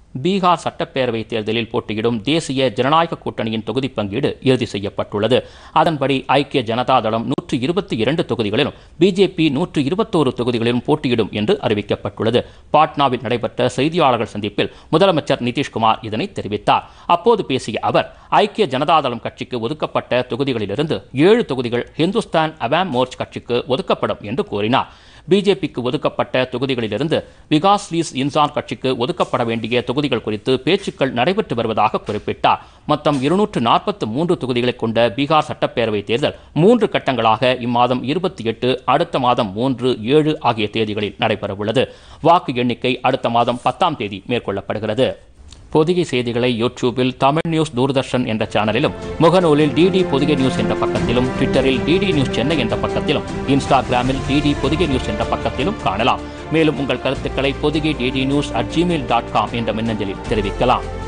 பீகார் சட்டப்பேரவை தேர்தலில் போட்டியிடும் தேசிய ஜனநாயக கூட்டணியின் தொகுதி பங்கீடு இறுதி செய்யப்பட்டுள்ளது அதன்படி ஐக்கிய ஜனதா தளம் நூற்று இருபத்தி இரண்டு தொகுதிகளிலும் பிஜேபி நூற்று இருபத்தோரு தொகுதிகளிலும் போட்டியிடும் என்று அறிவிக்கப்பட்டுள்ளது பாட்னாவில் நடைபெற்ற செய்தியாளர்கள் சந்திப்பில் முதலமைச்சர் நிதிஷ்குமார் இதனை தெரிவித்தார் அப்போது பேசிய அவர் ஐக்கிய ஜனதாதளம் கட்சிக்கு ஒதுக்கப்பட்ட தொகுதிகளிலிருந்து ஏழு தொகுதிகள் ஹிந்துஸ்தான் அவாம் மோர்ச் கட்சிக்கு ஒதுக்கப்படும் என்று கூறினார் பிஜேபிக்கு ஒதுக்கப்பட்ட தொகுதிகளிலிருந்து விகாஸ் லீஸ் இன்சான் கட்சிக்கு ஒதுக்கப்பட வேண்டிய தொகுதிகள் குறித்து பேச்சுக்கள் நடைபெற்று வருவதாக குறிப்பிட்டார் மொத்தம் இருநூற்று நாற்பத்து மூன்று தொகுதிகளை கொண்ட பீகார் சட்டப்பேரவை தேர்தல் மூன்று கட்டங்களாக இம்மாதம் இருபத்தி எட்டு அடுத்த மாதம் மூன்று ஏழு ஆகிய தேதிகளில் நடைபெறவுள்ளது வாக்கு எண்ணிக்கை அடுத்த மாதம் பத்தாம் தேதி மேற்கொள்ளப்படுகிறது பொதிகை செய்திகளை யூடியூபில் தமிழ் நியூஸ் தூர்தர்ஷன் என்ற சேனலிலும் முகநூலில் டிடி பொதிகை நியூஸ் என்ற பக்கத்திலும் ட்விட்டரில் டிடி நியூஸ் சென்னை என்ற பக்கத்திலும் இன்ஸ்டாகிராமில் டிடி பொதிகை நியூஸ் என்ற பக்கத்திலும் காணலாம் மேலும் உங்கள் கருத்துக்களை Podhigai DD news at Gmail dot com என்ற மின்னஞ்சலில் தெரிவிக்கலாம்